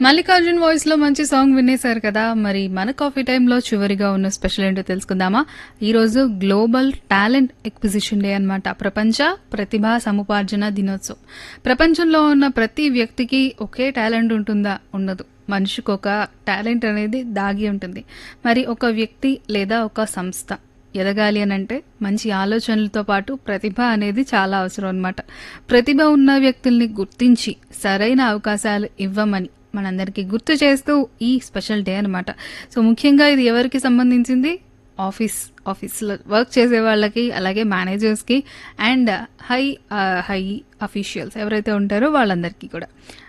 Mallikarjun voice లో మంచి song వినేశారు కదా మరి మన కాఫీ టైంలో చివరిగా ఉన్న స్పెషల్ ఏంటో తెలుసుకుందామా ఈ రోజు గ్లోబల్ టాలెంట్ ఎక్విజిషన్ డే అన్నమాట ప్రపంచ ప్రతిభా సముపార్జన దినోత్సవం ప్రపంచంలో ఉన్న ప్రతి వ్యక్తికి ఒకే టాలెంట్ ఉంటుందా ఉండదు మనిషికి ఒక టాలెంట్ అనేది దాగి ఉంటుంది మరి ఒక వ్యక్తి లేదా ఒక సంస్థ ఎదగాలి అని అంటే మంచి ఆలోచనలతో పాటు ప్రతిభ అనేది చాలా అవసరం అనమాట ప్రతిభ ఉన్న వ్యక్తుల్ని గుర్తించి సరైన అవకాశాలు ఇవ్వమని మనందరికీ గుర్తు చేస్తూ ఈ స్పెషల్ డే అనమాట సో ముఖ్యంగా ఇది ఎవరికి సంబంధించింది ఆఫీస్ ఆఫీస్లో వర్క్ చేసే వాళ్ళకి అలాగే మేనేజర్స్కి అండ్ హై హై అఫీషియల్స్ ఎవరైతే ఉంటారో వాళ్ళందరికీ కూడా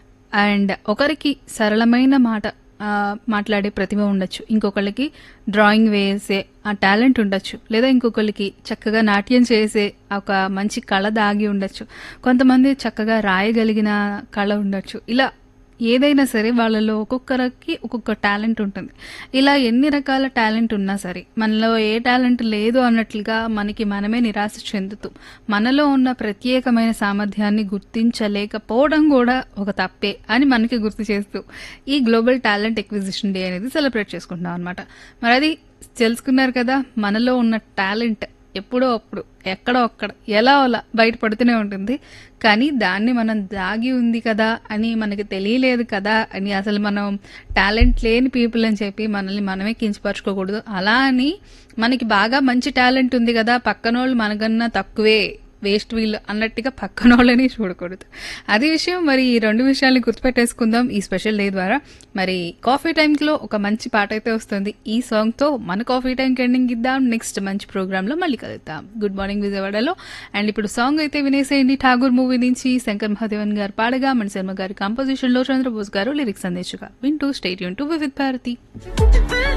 అండ్ ఒకరికి సరళమైన మాట ఆ, మాట్లాడే ప్రతిభ ఉండొచ్చు ఇంకొకళ్ళకి డ్రాయింగ్ వేసే ఆ టాలెంట్ ఉండొచ్చు లేదా ఇంకొకళ్ళకి చక్కగా నాట్యం చేసే ఒక మంచి కళ దాగి ఉండొచ్చు కొంతమంది చక్కగా రాయగలిగిన కళ ఉండొచ్చు ఇలా ఏదైనా సరే వాళ్ళలో ఒక్కొక్కరికి ఒక్కొక్క టాలెంట్ ఉంటుంది ఇలా ఎన్ని రకాల టాలెంట్ ఉన్నా సరే మనలో ఏ టాలెంట్ లేదు అన్నట్లుగా మనకి మనమే నిరాశ చెందుతూ మనలో ఉన్న ప్రత్యేకమైన సామర్థ్యాన్ని గుర్తించలేకపోవడం కూడా ఒక తప్పే అని మనకి గుర్తు చేస్తూ ఈ గ్లోబల్ టాలెంట్ ఎక్విజిషన్ డే అనేది సెలబ్రేట్ చేసుకుంటున్నాం అనమాట మరి అది తెలుసుకున్నారు కదా మనలో ఉన్న టాలెంట్ ఎప్పుడో అప్పుడు ఎక్కడో అక్కడ ఎలా అలా బయటపడుతూనే ఉంటుంది కానీ దాన్ని మనం దాగి ఉంది కదా అని మనకి తెలియలేదు కదా అని అసలు మనం టాలెంట్ లేని పీపుల్ అని చెప్పి మనల్ని మనమే కించపరచుకోకూడదు అలా అని మనకి బాగా మంచి టాలెంట్ ఉంది కదా పక్కనోళ్ళు మనకన్నా తక్కువే వేస్ట్ వీల్ అన్నట్టుగా పక్కనోళ్ళని చూడకూడదు అది విషయం మరి ఈ రెండు విషయాల్ని గుర్తుపెట్టేసుకుందాం ఈ స్పెషల్ డే ద్వారా మరి కాఫీ టైంలో ఒక మంచి పాట అయితే వస్తుంది ఈ సాంగ్తో మన కాఫీ టైంకి ఎండింగ్ ఇద్దాం నెక్స్ట్ మంచి ప్రోగ్రాంలో మళ్ళీ కలుద్దాం గుడ్ మార్నింగ్ విజయవాడలో అండ్ ఇప్పుడు సాంగ్ అయితే వినేసేయండి ఠాగూర్ మూవీ నుంచి శంకర్ మహాదేవన్ గారు పాడగా మణిశర్మ గారి కంపోజిషన్లో చంద్రబోస్ గారు లిరిక్స్ అందించగా వింటూ స్టేట్ యూన్ టు వివిధ్ భారతి